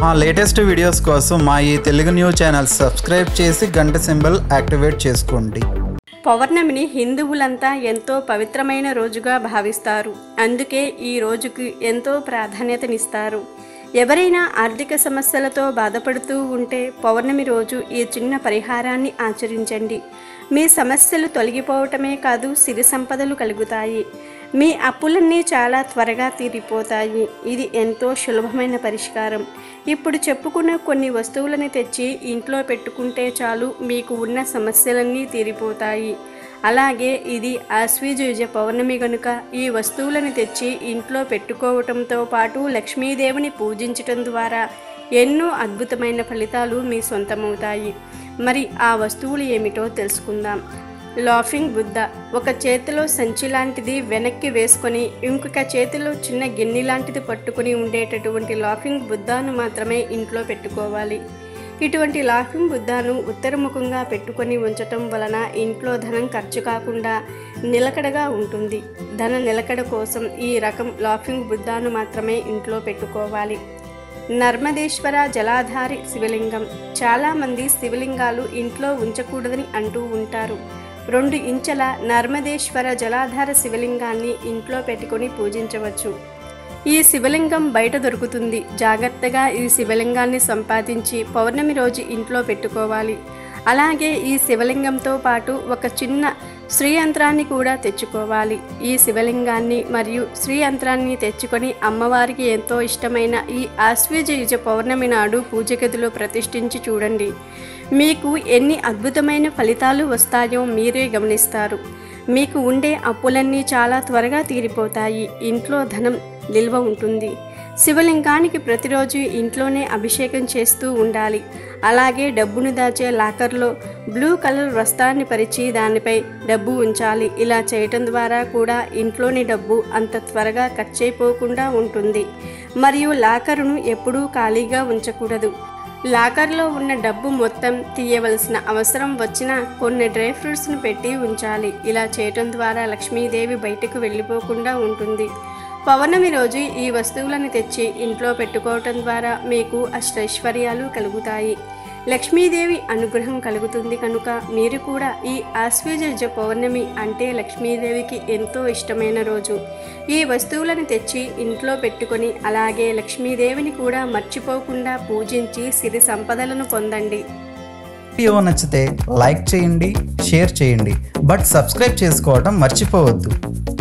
మా latest videos కోసం మా ఈ తెలుగు న్యూస్ ఛానల్ సబ్స్క్రైబ్ చేసి గంట సింబల్ యాక్టివేట్ చేసుకోండి పౌర్ణమిని హిందువులంతా ఎంతో పవిత్రమైన రోజుగా భావిస్తారు అందుకే ఈ రోజుకి ఎంతో ప్రాధాన్యతనిస్తారు ఎవరైనా ఆర్థిక సమస్యలతో బాధపడుతూ ఉంటే పౌర్ణమి రోజు ఈ చిన్న పరిహారాన్ని ఆచరించండి మీ సమస్యలు తొలగిపోవటమే కాదు సిరి సంపదలు కలుగుతాయి మీ అప్పులన్నీ చాలా త్వరగా తీరిపోతాయి ఇది ఎంతో సులభమైన పరిష్కారం ఇప్పుడు చెప్పుకున్న కొన్ని వస్తువులని తెచ్చి ఇంట్లో పెట్టుకుంటే చాలు మీకు ఉన్న సమస్యలన్నీ తీరిపోతాయి అలాగే ఇది ఆశ్వీజుజ పౌర్ణమి గనుక ఈ వస్తువులను తెచ్చి ఇంట్లో పెట్టుకోవటంతో పాటు లక్ష్మీదేవిని పూజించటం ద్వారా ఎన్నో అద్భుతమైన ఫలితాలు మీ సొంతమవుతాయి మరి ఆ వస్తువులు ఏమిటో తెలుసుకుందాం లాఫింగ్ బుద్ధ ఒక చేతిలో సంచి లాంటిది వెనక్కి వేసుకొని ఇంకొక చేతిలో చిన్న గిన్నె లాంటిది పట్టుకుని ఉండేటటువంటి లాఫింగ్ బుద్ధాను మాత్రమే ఇంట్లో పెట్టుకోవాలి ఇటువంటి లాఫింగ్ బుద్ధాను ఉత్తరముఖంగా పెట్టుకొని ఉంచటం వలన ఇంట్లో ధనం ఖర్చు కాకుండా నిలకడగా ఉంటుంది ధన నిలకడ కోసం ఈ రకం లాఫింగ్ బుద్ధాను మాత్రమే ఇంట్లో పెట్టుకోవాలి నర్మదేశ్వర జలాధారి శివలింగం చాలామంది శివలింగాలు ఇంట్లో ఉంచకూడదని అంటూ ఉంటారు రెండు ఇంచెల నర్మదేశ్వర జలాధార శివలింగాన్ని ఇంట్లో పెట్టుకొని పూజించవచ్చు ఈ శివలింగం బయట దొరుకుతుంది జాగ్రత్తగా ఈ శివలింగాన్ని సంపాదించి పౌర్ణమి రోజు ఇంట్లో పెట్టుకోవాలి అలాగే ఈ శివలింగంతో పాటు ఒక చిన్న శ్రీ యంత్రాన్ని కూడా తెచ్చుకోవాలి ఈ శివలింగాన్ని మరియు శ్రీ యంత్రాన్ని తెచ్చుకొని అమ్మవారికి ఎంతో ఇష్టమైన ఈ ఆశ్వయుజ పౌర్ణమి నాడు పూజ గదిలో ప్రతిష్ఠించి చూడండి మీకు ఎన్ని అద్భుతమైన ఫలితాలు వస్తాయో మీరే గమనిస్తారు మీకు ఉండే అప్పులన్నీ చాలా త్వరగా తీరిపోతాయి ఇంట్లో ధనం నిల్వ ఉంటుంది శివలింగానికి ప్రతిరోజు ఇంట్లోనే అభిషేకం చేస్తూ ఉండాలి అలాగే డబ్బును దాచే లాకర్లో బ్లూ కలర్ వస్త్రాన్ని పరిచి దానిపై డబ్బు ఉంచాలి ఇలా చేయటం ద్వారా కూడా ఇంట్లోని డబ్బు అంత త్వరగా ఖర్చయిపోకుండా ఉంటుంది మరియు లాకరును ఎప్పుడూ ఖాళీగా ఉంచకూడదు లాకర్లో ఉన్న డబ్బు మొత్తం తీయవలసిన అవసరం వచ్చినా కొన్ని డ్రై ఫ్రూట్స్ను పెట్టి ఉంచాలి ఇలా చేయటం ద్వారా లక్ష్మీదేవి బయటకు వెళ్ళిపోకుండా ఉంటుంది పౌర్ణమి రోజు ఈ వస్తువులను తెచ్చి ఇంట్లో పెట్టుకోవటం ద్వారా మీకు అష్టైశ్వర్యాలు కలుగుతాయి లక్ష్మీదేవి అనుగ్రహం కలుగుతుంది కనుక మీరు కూడా ఈ ఆశ్వజ పౌర్ణమి అంటే లక్ష్మీదేవికి ఎంతో ఇష్టమైన రోజు ఈ వస్తువులను తెచ్చి ఇంట్లో పెట్టుకొని అలాగే లక్ష్మీదేవిని కూడా మర్చిపోకుండా పూజించి సిరి సంపదలను పొందండి వీడియో నచ్చితే లైక్ చేయండి షేర్ చేయండి బట్ సబ్స్క్రైబ్ చేసుకోవడం మర్చిపోవద్దు